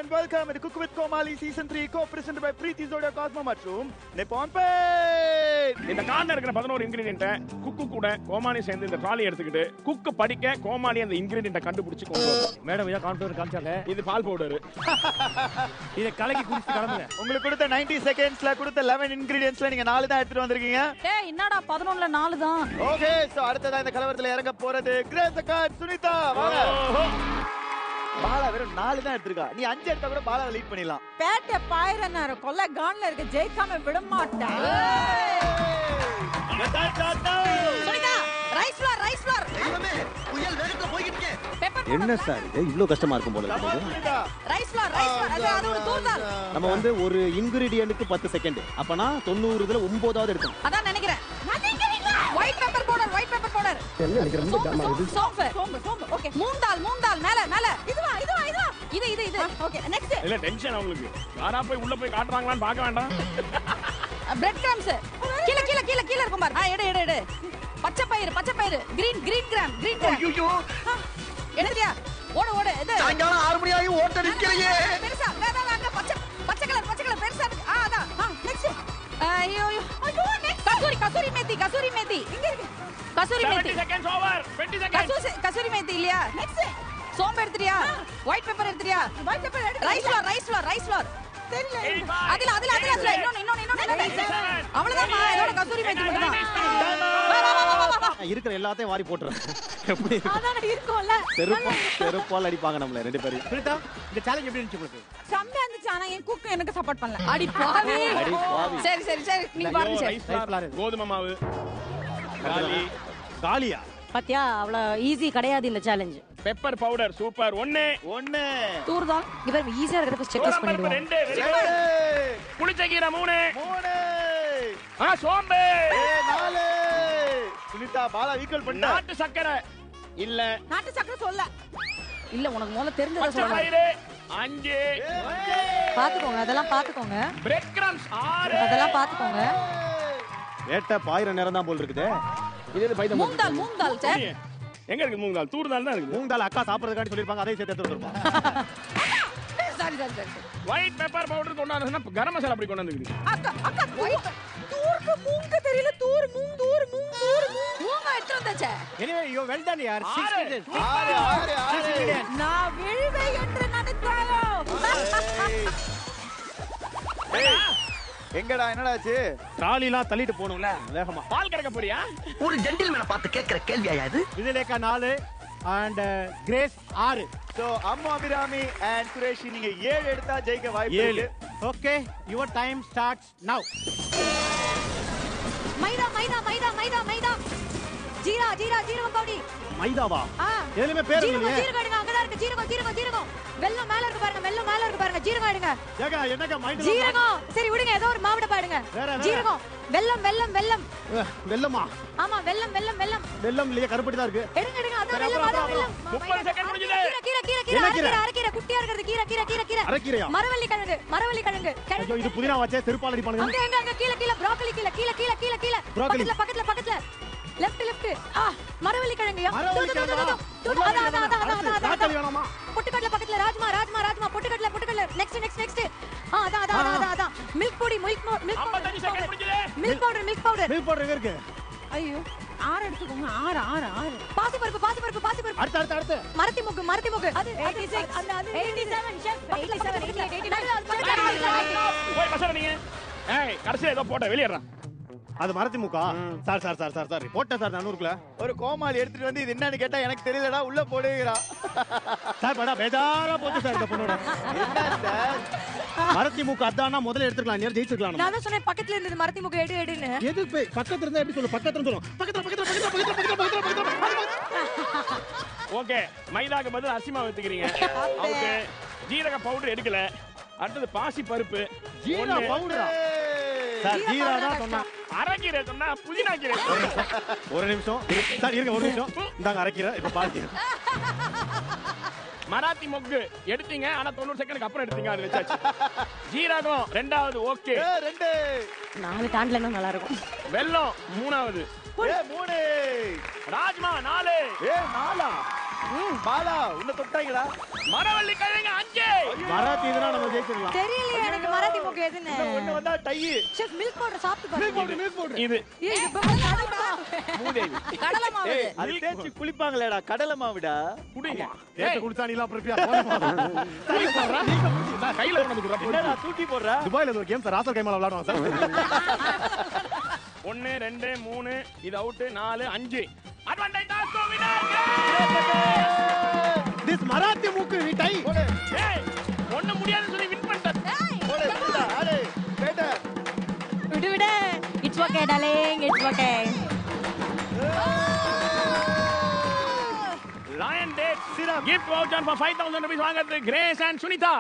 And welcome to Cook with Komali Season 3 co-presented by Preeti Zodia Cosmo மற்றும் Nippon Paint. இந்த கார்ல இருக்கிற பதினோரு இன்கிரீடியன்ட்டை குக்கு கூட கோமாளி சேர்ந்து இந்த ட்ராலி எடுத்துக்கிட்டு குக்கு படிக்க கோமாளி அந்த இன்கிரீடியன்ட்டை கண்டுபிடிச்சு கொண்டு வரும் மேடம் இதான் கான்டோர் காமிச்சாங்க இது பால் பவுடர் இதை கலக்கி குடிச்சு கிளம்புங்க உங்களுக்கு கொடுத்த 90 செகண்ட்ஸ்ல கொடுத்த 11 இன்கிரிடியன்ஸ்ல நீங்க நாலு தான் எடுத்துட்டு வந்திருக்கீங்க டேய் என்னடா பதினொன்னுல நாலு தான் ஓகே சோ அடுத்ததா இந்த கலவரத்துல இறங்க போறது கிரேஸ் அக்காட் சுனிதா வாங்க பாலா வெறும் நாலு தான் எடுத்திருக்கா நீ அஞ்சு எடுத்தா கூட பாலா லீட் பண்ணிடலாம் பேட்டை பாயிரனாரு கொல்ல கான்ல இருக்க ஜெயிக்காம விட மாட்டேன் Sunita rice flour rice flour pepper என்ன சார் இது இவ்வளோ கஷ்டமா இருக்கும் போல இருக்குது Sunita rice flour rice flour அது அது ஒரு தூள்தால் நம்ம வந்து ஒரு இன்கிரீடியன்ட்டுக்கு பத்து செகண்ட் அப்பனா தொண்ணூறு இதுல ஒன்பதாவது எடுக்கணும் அதான் நினைக்கிறேன் white pepper powder white pepper powder சோம்பு சோம்பு சோம்பு ஓகே மூந்தால் மூந்தால் மேல மேல இதுவா இதுவா இதுவா இது இது இது ஓகே நெக்ஸ்ட் இல்ல டென்ஷன் அவங்களுக்கு யாரா போய் உள்ள போய் காட்டுறாங்களான்னு பார்க்க வேண்டாம் பிரெட் கிராம்ஸ் கீழ கீழ கீழ கீழ இருக்கும் பாரு ஆ எடு எடு எடு பச்சை பயிறு பச்சை பயிறு green green gram green gram எடுத்துறியா ஓடு ஓடு இது சாயங்காலம் ஆறு மணி ஆகி ஓட்ட நிக்கலையே பெருசா வே, வே, வே, அங்க பச்சை பச்சை கலர் பச்சை கலர் பெருசா இருக்கு ஆ அதான் ஆ நெக்ஸ்ட் ஐயோ ஐயோ ஐயோ நெக்ஸ்ட் கசூரி கசூரி மேத்தி கசூரி மேத்தி இங்க இருக்கு kasuri 70 methi seconds over 20 seconds kasuri kasuri methi இல்லையா நெக்ஸ்ட் சோம்பு எடுத்துறியா ஒயிட் பெப்பர் எடுத்துறியா ஒயிட் பெப்பர் எடுத்து rice flour rice flour rice flour தெரியல அதுல அதுல அதுல அதுல இன்னொன்னு இன்னொன்னு இன்னொன்னு அவ்வளவுதான் இதோட கசூரி மேத்தி மட்டும் வா வா வா வா, வா வா இருக்கிற எல்லாத்தையும் வாரி போட்டுறேன் எப்படி இருக்கும்? அதான் இருக்கும்ல செருப்பா செருப்பால் அடிப்பாங்க நம்மள ரெண்டு பேரும் சுனிதா இந்த சேலஞ்ச் எப்படி இருந்துச்சு உங்களுக்கு செம்மையா இருந்துச்சு ஆனா என் குக்கு எனக்கு சப்போர்ட் பண்ணல அடி பாவி அடி பாவி. சரி சரி சரி நீங்க பாருங்க ரைஸ் சார் ஃப்ளார் கோதுமை மாவு காலி காலியா பாத்தியா அவ்வளவு ஈஸி கிடையாது இந்த சேலஞ்ச் பெப்பர் பவுடர் சூப்பர் ஒன்னு ஒண்ணு தூர்தான் இவர் ஈஸியா இருக்கிறத செக் டெஸ்ட் பருப்பு பண்ணிடுவோம் ரெண்டு very good. ஏய், புளிச்ச கீரை மூணு மூணு ஆ சோம்பு ஏய், நாலு சுனிதா பாலா ஈக்குவல் பண்ண நாட்டு சக்கரை இல்ல நாட்டு சக்கரை சொல்ல இல்ல உனக்கு முதல்ல தெரிஞ்சதை பச்சை சொல்றேன் பயிறு அஞ்சு பாத்துக்கோங்க அதெல்லாம் பாத்துக்கோங்க பிரெட் கிரம்ஸ் ஆறு அதெல்லாம் பாத்துக்கோங்க வேட்டை பாயிரம் நேரம் தான் போல் இருக்குது இது இது பைத்தம் மூந்தால் மூந்தால் சார் எங்க இருக்கு மூணு நாள் தூர் நாள் தான் இருக்குது மூங்கால் அக்கா சாப்பிட்றதுக்காண்டி சொல்லியிருப்பாங்க அதையும் சேர்த்து எடுத்து வந்துருப்பாங்க sorry sorry sorry white pepper powder கொண்டாந்து கரம் மசாலா அப்படி கொண்டாந்து இருக்குது அக்கா அக்கா ஒயிட் தூருக்கு மூங்க தெரியல தூர் மூங் தூர் மூங் தூர் மூங் மூங்க எடுத்து வந்தாச்சே எனிவே யூ வெல் டன் யார் ஆறு. ஆறு ஆறு ஆறு நான் விழுவே என்று நினைத்தாயோ ஏய், எங்கடா என்னடா ஆச்சு ட்ராலிலாம் தள்ளிட்டு போகணும்ல வேகமா பால் கறக்க போறியா ஒரு ஜென்டில்மேனை பார்த்து கேட்கிற கேள்வியா இது விஜயலேகா நாலு அண்ட் கிரேஸ் ஆறு சோ அம்மு அபிராமி அண்ட் சுரேஷ் நீங்க ஏழு எடுத்தா ஜெயிக்க வாய்ப்பு ஏழு. இருக்கு okay your time starts now maida maida maida maida maida jeera jeera ஜீரகம் பவுடி மைதாவா ஆ எதுலயுமே பேர் ஜீரகம் இல்லையே ஜீரகம் எடுங்க அங்கதான் இருக்கு ஜீரகம் ஜீரகம் ஜீரகம் வெல்லம் மேல இருக்கு பாருங்க வெல்லம் மேல இருக்கு பாருங்க ஜீரகம் எடுங்க ஏங்க என்னங்க மைதா ஜீரகம் சரி விடுங்க ஏதோ ஒரு மாவட்ட பாடுங்க வேற, வேற. ஜீரகம் வெல்லம் வெல்லம் வெல்லம் வெள்ளமா ஆமா வெல்லம் வெல்லம் வெல்லம் வெள்ளம் இல்லையே கருப்பட்டி தான் இருக்கு எடுங்க எடுங்க அதான் சரி, வெல்லம் அப்புறம், அதான் வெல்லம் முப்பது second முடிஞ்சுது. கீரை கீரை கீரை என்ன கீரை கீரை? அரைக்கீரை அரைக்கீரை குட்டியா இருக்கிறது கீரை கீரை கீரை கீரை அரைக்கீரையா? மரவள்ளி கிழங்கு மரவள்ளி கிழங்கு ஐயோ கிழங்கு இது புதினா வச்சே செருப்பால் அடிப்பானுங்க அங்க அங்க அங்க கீழ கீழ ப்ரோக்கலி கீழ கீழ கீழ கீழ கீழ Broccoli. பக்கத்துல பக்கத்துல பக்கத்துல லெஃப்ட் லெஃப்ட் ஆ மரவள்ளி கிழங்கு யா. மரவள்ளி தூ, தூ, தூ, கிழங்கா? தூ, தூ, அதான், அதான், அதான், அதான், அதான், அதான், ராக்கலி அதான். வேணாமா பொட்டுக்கடலை பக்கத்துல ராஜ்மா ராஜ்மா ராஜ்மா பொட்டுக்கடலை பொட்டுக்கடலை நெக்ஸ்ட் நெக்ஸ்ட் நெக்ஸ்ட் ஆ அதான் அதான் அதான், அதான் அதான் மில்க் பொடி மில்க் மில்க் 55 செகண்ட் முடிஞ்சது மில்க் பவுடர் மில்க் பவுடர் மீன் போடுற எங்க இருக்கு ஐயோ ஆறு எடுத்துக்கோங்க ஆறு ஆறு ஆறு பாசி பருப்பு பாசி பருப்பு பாசி பருப்பு அடுத்து அடுத்து அடுத்து மரத்தி முக்கு மரத்தி முக்கு அது 86 அந்த அது 87 ஷெஃப் 87 88 89 போய் மசாலா நீங்க ஏய் கடைசியா ஏதோ போட்ட வெளியேறான் அது மரத்தி முக்கா sir sir sir sir sir போட்டேன் சார் நானூறுக்குள்ள ஒரு கோமாளி எடுத்துட்டு வந்து இது என்னன்னு கேட்டா எனக்கு தெரியலடா உள்ள போடுகிறா சார் படா பேஜாரா போச்சு சார் இந்த பொண்ணோட என்ன சார் மரத்தி முக்கு அதானா முதல்ல எடுத்துக்கலாம் நேரம் ஜெயிச்சிருக்கலாம் நம்ம. நான் தான் சொன்னேன் பக்கத்துல இருந்தது மரத்தி முக்கு எடு எடுன்னு எது போய் பக்கத்துல இருந்தா எப்படி சொல்லு பக்கத்துல சொல்லணும் பக்கத்துல பக்கத்துல பக்கத்துல பக்கத்துல பக்கத்துல பக்கத்துல பக்கத்துல ஓகே மைதாக்கு பதில் அரிசிமா வச்சுக்கிறீங்க அவுட்டு ஜீரக பவுடர் எடுக்கல அடுத்தது பாசி பருப்பு ஜீரா ஒண்ணு. பவுடரா சார் ஜீரா தான் சொன்னா அரைக்கீரை சொன்னா புதினா கீரை ஒரு நிமிஷம் சார் இருங்க ஒரு நிமிஷம் இந்தாங்க அரைக்கிறேன் இப்ப பாருங்க மராத்தி மொக்கு எடுத்தீங்க ஆனா தொண்ணூறு செகண்டுக்கு அப்புறம் எடுத்தீங்க அது வச்சாச்சு ஜீரகம் ரெண்டாவது ஓகே ஏ, ரெண்டு நாலு தாண்டலன்னா நல்லா இருக்கும் வெல்லம் மூணாவது ஏ, மூணு ராஜ்மா நாலு ஏ நாலா பாலா உன்னை தொட்டாங்களா மரவள்ளி கிழங்கு அஞ்சு மராத்தி இதுனா நம்ம ஜெயிச்சிடலாம் தெரியலையே எனக்கு மராத்தி மூக்கு எதுன்னு ஒண்ணு வந்தா டை செஃப் மில்க் பவுடர் சாப்பிட்டு பாருங்க இது ஏய், இது இப்ப வந்து கடலை மாவு. மூதேவி கடலை மாவு ஏய் அது தேய்ச்சி குளிப்பாங்களேடா கடலை மாவிடா குடிங்க தேத்த குடிச்சா நீ எல்லாம் பிரப்பியா கையில கொண்டு வந்து என்னடா தூக்கி போடுற துபாயில ஒரு கேம் சார் ராசல் கைமால விளையாடுவாங்க சார் ஒன்னு ரெண்டு மூணு இது அவுட் நாலு அஞ்சு அட்வான்டேஜ் டாஸ்கோ திஸ் மராத்தி மூக்கு நீ டை ஏய் ஒண்ணு முடியாதுன்னு சொல்லி வின் பண்ணிட்டேன் போடு போடா ஆடு பேட்ட விடு விடு it's okay darling it's okay lion date syrup gift voucher for 5000 rupees வாங்குறது கிரேஸ் அண்ட் சுனிதா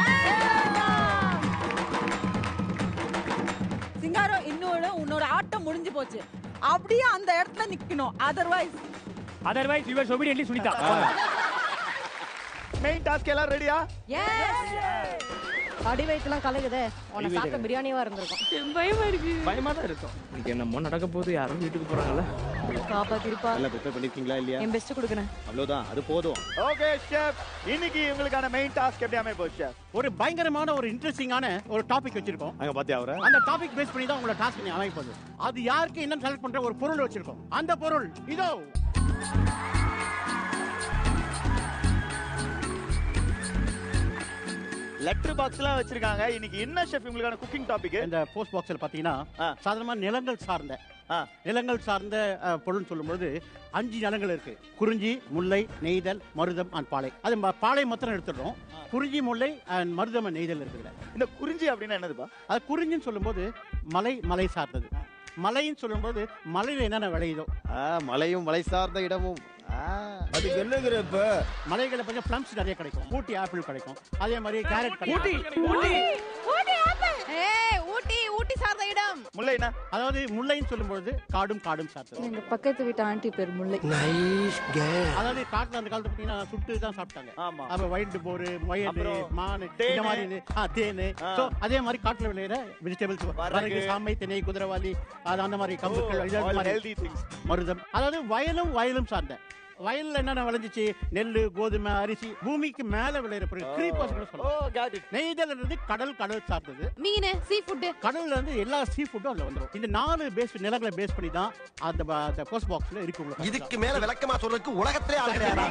சிங்காரம் இன்னொரு உன்னோட ஆட்டம் முடிஞ்சு போச்சு அப்படியே அந்த இடத்துல நிக்கணும் otherwise otherwise your obediently Sunita main task எல்லாம் ரெடியா அடி வயிற்றுலாம் கலகுதே உன்னை சாப்பிட்ட பிரியாணியவா இருந்திருக்கும் பயமா இருக்கு பயமா தான் இருக்கும் இன்னைக்கு என்னமோ நடக்க போகுது யாரும் வீட்டுக்கு போறாங்கல்ல காப்பாத்திருப்பா எல்லாம் ப்ரிப்பேர் பண்ணிருக்கீங்களா இல்லையா என் பெஸ்ட் கொடுக்குறேன் அவ்வளவுதான் அது போதும் ஓகே ஷெஃப் இன்னைக்கு உங்களுக்கான மெயின் டாஸ்க் எப்படி அமைய போகுது ஷெஃப் ஒரு பயங்கரமான ஒரு இன்ட்ரெஸ்டிங்கான ஒரு டாபிக் வச்சிருக்கோம் அங்க பாத்தியா அவரை அந்த டாபிக் பேஸ் பண்ணி தான் உங்களோட டாஸ்க் நீ அமைப்பது அது யாருக்கு என்ன செலக்ட் பண்ற ஒரு பொருள் வச்சிருக்கோம் அந்த பொருள் இதோ லெட்டர் பாக்ஸ்லாம் வச்சிருக்காங்க இன்னைக்கு என்ன ஷெஃப் உங்களுக்கான குக்கிங் டாபிக் இந்த போஸ்ட் பாக்ஸ்ல பாத்தீங்கன்னா ஆ. சாதாரணமா நிலங்கள் சார்ந்த ஆ. நிலங்கள் சார்ந்த அஹ், பொருள்னு சொல்லும்போது அஞ்சு நிலங்கள் இருக்கு குறிஞ்சி முல்லை நெய்தல் மருதம் அண்ட் பாலை அது ம- பாலை மாத்திரம் எடுத்துடுறோம் குறிஞ்சி முல்லை அண்ட் மருதம் and நெய்தல் இருக்குதுல இந்த குறிஞ்சி அப்படின்னா என்னதுப்பா அது குறிஞ்சின்னு சொல்லும்போது மலை மலை சார்ந்தது மலைன்னு சொல்லும்போது மலையில என்னென்ன விளையுதோ மலையும் மலை சார்ந்த இடமும் அதுக்கு என்னங்கிற இப்ப மலைகளை கொஞ்சம் பிளம்ஸ் நிறைய கிடைக்கும் ஊட்டி ஆப்பிள் கிடைக்கும் அதே மாதிரி கேரட் கிடைக்கும் ஏய் ஊட்டி ஊட்டி சார்ந்த இடம் முல்லைனா அதாவது முல்லைன்னு சொல்லும்போது காடும் காடும் சார்ந்தது எங்க பக்கத்து வீட்டு ஆண்டி பேர் முல்லை அதாவது காட்டுல அந்த காலத்துல பாத்தீங்கன்னா சுட்டு தான் சாப்பிட்டாங்க ஆமா அப்ப வைல்டு போரு முயல் அப்புறம் மான் தேனு. இந்த மாதிரி இது ஆ தேனு ஆ. So, அதே மாதிரி காட்டுல விளையிற வெஜிடபிள்ஸ் வரகு. வரகு சாமை திணை குதிரவாளி அது அந்த மாதிரி கம்புக்கள் இது ஆல் மாதிரி ஹெல்தி திங்ஸ் மருதம் அதாவது வயலும் வயலும் சார்ந்த வயல்ல என்னென்ன விளைஞ்சிச்சு நெல்லு கோதுமை அரிசி பூமிக்கு மேல விளையிற பொருள் கிரீப்பர்ஸ் கூட ஓ சொல்லலாம் காட் இட் நெய்தல்ன்றது கடல் கடல் சார்ந்தது மீன் சீ ஃபுட் கடல்ல இருந்து எல்லா சீ ஃபுட்டும் அதுல வந்துரும் இந்த நாலு பேஸ் நிலங்களை பேஸ் பண்ணி தான் அந்த ப- அந்த போஸ்ட் பாக்ஸ்ல இருக்கு உங்களுக்கு இதுக்கு மேல விளக்கமா சொல்றதுக்கு உலகத்திலே ஆள் கிடையாதா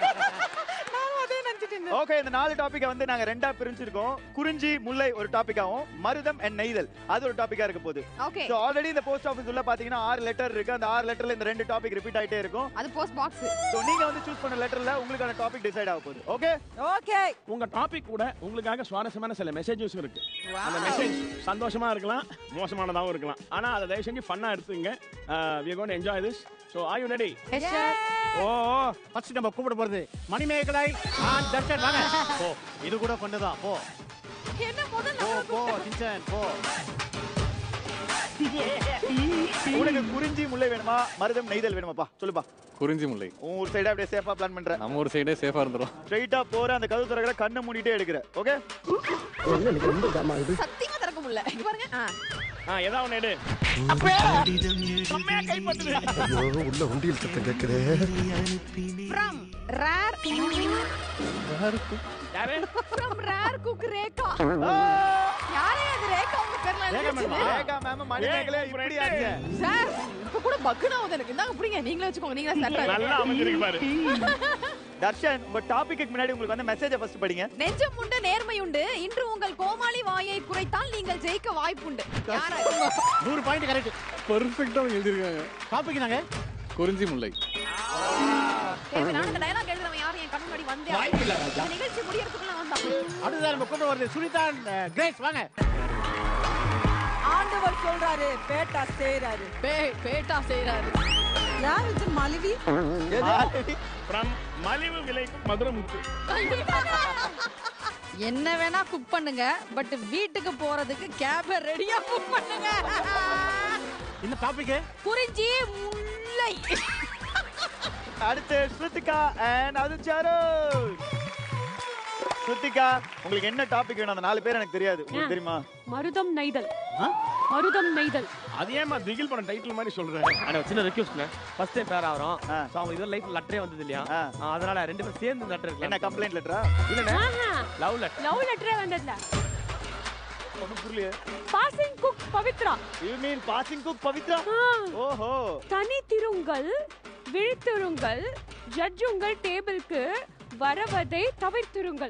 ஓகே இந்த நாலு டாபிக்க வந்து நாங்க ரெண்டா பிரிஞ்சிருக்கோம் குறிஞ்சி முல்லை ஒரு டாபிக்காவும் மருதம் அண்ட் நெய்தல் அது ஒரு டாபிக்கா இருக்க போகுது ஓகே சோ ஆல்ரெடி இந்த போஸ்ட் ஆபீஸ் உள்ள பாத்தீங்கன்னா ஆறு லெட்டர் இருக்கு அந்த ஆறு லெட்டர்ல இந்த ரெண்டு டாபிக் ரிப்பீட் ஆயிட்டே இருக்கும் அது போஸ்ட் பாக்ஸ் சோ நீங்க வந்து சூஸ் பண்ண லெட்டர்ல உங்களுக்கான டாபிக் டிசைட் ஆக போகுது ஓகே ஓகே உங்க டாபிக் கூட உங்களுக்காக சுவாரஸ்யமான சில மெசேஜஸ் இருக்கு அந்த மெசேஜ் சந்தோஷமா இருக்கலாம் மோசமானதாகவும் இருக்கலாம் ஆனா அதை தயவு செஞ்சு ஃபன்னா எடுத்துங்க we gonna enjoy this so are you ready oh first நம்ம கூப்பிட போறது மணிமேகலை ஆன் தர்ஷன் வாங்க போ இது கூட கொண்டுதான் போ என்ன முதல்ல போ போ சிஞ்சன் போ உனக்கு குறிஞ்சி முல்லை வேணுமா மருதம் நெய்தல் வேணுமாப்பா சொல்லுப்பா குறிஞ்சி முல்லை உன் ஒரு சைடா அப்படியே சேஃபா பிளான் பண்ற நம்ம ஒரு சைடே சேஃபா இருந்துரும் ஸ்ட்ரைட்டா போற அந்த கதவு திறக்கிற கண்ணை மூடிட்டே எடுக்கிற ஓகே சத்தியமா திறக்க முடியல இங்க பாருங்க ஆ. ஆ ஏதாவது ஒன்று எடு செம்மையா கைப்பற்றுது உள்ள உண்டியல் சத்தம் கேக்குது from rare யாரு from rare cook ரேகா யாரே அது ரேகா உங்க பேர்ல எழுதிருச்சு ரேகா மேம் மணிமேகலை ஏய், இப்படி friend. ஆச்சு சார் இப்ப கூட பக்குனா வந்து எனக்கு இந்தாங்க புடிங்க நீங்களே வச்சுக்கோங்க நீங்களே செட் நல்லா அமைஞ்சிருக்கு பாரு தர்ஷன் உங்க டாபிக்கு முன்னாடி உங்களுக்கு வந்து மெசேஜை ஃபர்ஸ்ட் படிங்க நெஞ்சம் உண்டு நேர்மை உண்டு இன்று உங்கள் கோமாளி வாயை குறைத்தால் நீங்கள் ஜெயிக்க வாய்ப்புண்டு யாரா இது? நூறு பாயிண்ட் கரெக்ட் பர்ஃபெக்ட்டா எழுதிருக்காங்க டாபிக் நாங்க குறிஞ்சி முல்லை ஏய், நான் இந்த டயலாக் எழுதுறவன் யாரும் என் கண்ணு முன்னாடி வந்தே இந்த நிகழ்ச்சி முடியறதுக்குள்ள வந்தான் அடுத்ததான் நம்ம கூப்பிட வருது சுனிதா கிரேஸ் வாங்க ஆண்டவர் சொல்றாரு பேட்டா செய்றாரு பே பேட்டா செய்றாரு யார் இது மலிவி ஃப்ரம் மலிவு விலைக்கும் மதுரை முத்து என்ன வேணா குக் பண்ணுங்க பட் வீட்டுக்கு போறதுக்கு கேப ரெடியா குக் பண்ணுங்க இந்த டாபிக் குறிஞ்சி முல்லை அடுத்து ஸ்ருத்திகா அண்ட் அது சாரு ஸ்ருத்திகா உங்களுக்கு என்ன டாபிக் வேணும் அந்த நாலு பேர் எனக்கு தெரியாது உங்களுக்கு தெரியுமா மருதம் நெய்தல் மருதம் நெய்தல் அது ஏமா திகில் படம் டைட்டில் மாதிரி சொல்றேன் ஆனா ஒரு சின்ன ரெக்வஸ்ட்ண்ணே ஃபர்ஸ்ட் டைம் பேர் ஆகிறோம் ஆ. ஸோ அவங்க இதுவரை லைஃப் லெட்டரே வந்தது இல்லையா ஆ. ஆ, அதனால ரெண்டு பேரும் சேர்ந்து லெட்டர் என்ன இருக்கலாம் கம்ப்ளைண்ட் லெட்டரா இல்லைண்ணே லவ் லெட்டர் லவ் லெட்டரே வந்ததுல ஒன்றும் புரியலையே passing cook Pavithra you mean passing cook Pavithra ஓஹோ தனி திருங்கள் விழித்திருங்கள் ஜட்ஜ் உங்கள் டேபிளுக்கு வரவதை தவிர்த்திருங்கள்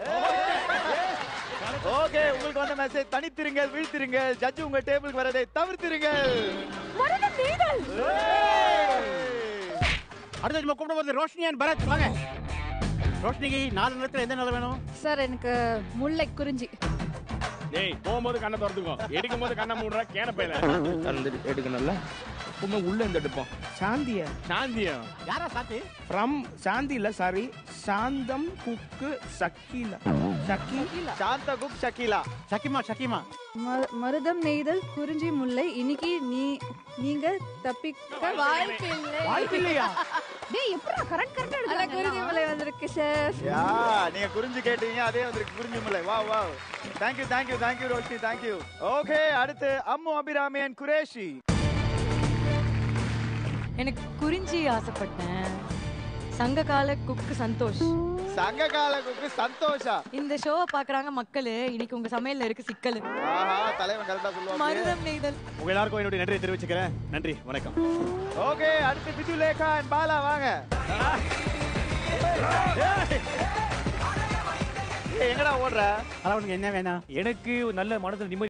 ஓகே உங்களுக்கு வந்த மெசேஜ் தனித்திருங்கள் வீழ்த்திருங்கள் ஜட்ஜ் உங்க டேபிளுக்கு வரதை தவிர்த்திருங்கள் மரணம் நீதல் அடுத்து நம்ம கூப்பிட போது ரோஷினி அண்ட் பரத் வாங்க ரோஷினிக்கு நாலு நேரத்தில் எந்த நிலை வேணும் சார் எனக்கு முல்லை குறிஞ்சி டேய் போகும்போது கண்ணை திறந்துக்கோ எடுக்கும் போது கண்ணை மூடுற கேன பையில எடுக்கணும்ல உண்மை உள்ள இருந்து எடுப்போம் சாந்திய சாந்தியா யாரா சாத்தி ஃப்ரம் சாந்தி இல்ல சாரி சாந்தம் குக்கு சக்கீலா சக்கி சாந்த குக் ஷக்கீலா சக்கிமா சக்கிமா மருதம் நெய்தல் குறிஞ்சி முல்லை இன்னைக்கு நீ நீங்க தப்பிக்க வாய்ப்பில்லை வாய்ப்பில்லையா டேய் எப்படா கரெக்ட் கரெக்டா எடுக்கல குறிஞ்சி முல்லை வந்திருக்கு சார் யா நீங்க குறிஞ்சு கேட்டீங்க அதே வந்திருக்கு குறிஞ்சி முல்லை வா வா thank you thank you thank you Roshini thank you okay அடுத்து அம்மு அபிராமி அண்ட் குரேஷி எனக்கு குறிஞ்சி ஆசைப்பட்டேன் சங்ககால குக்கு சந்தோஷ் சங்ககால குக்கு சந்தோஷா இந்த ஷோவை பாக்குறாங்க மக்களு இன்னைக்கு உங்க சமையல்ல இருக்கு சிக்கல் ஆஹா தலைவன் கரெக்டா சொல்லுவாங்க மருதம் நெய்தல் உங்க எல்லாருக்கும் என்னுடைய நன்றியை தெரிவிச்சுக்கிறேன் நன்றி வணக்கம் ஓகே அடுத்து பிஜு லேகா அண்ட் பாலா வாங்க ஏய், எங்கடா ஓடுற அவனுக்கு என்ன வேணும் எனக்கு நல்ல மனதில் நிம்மதி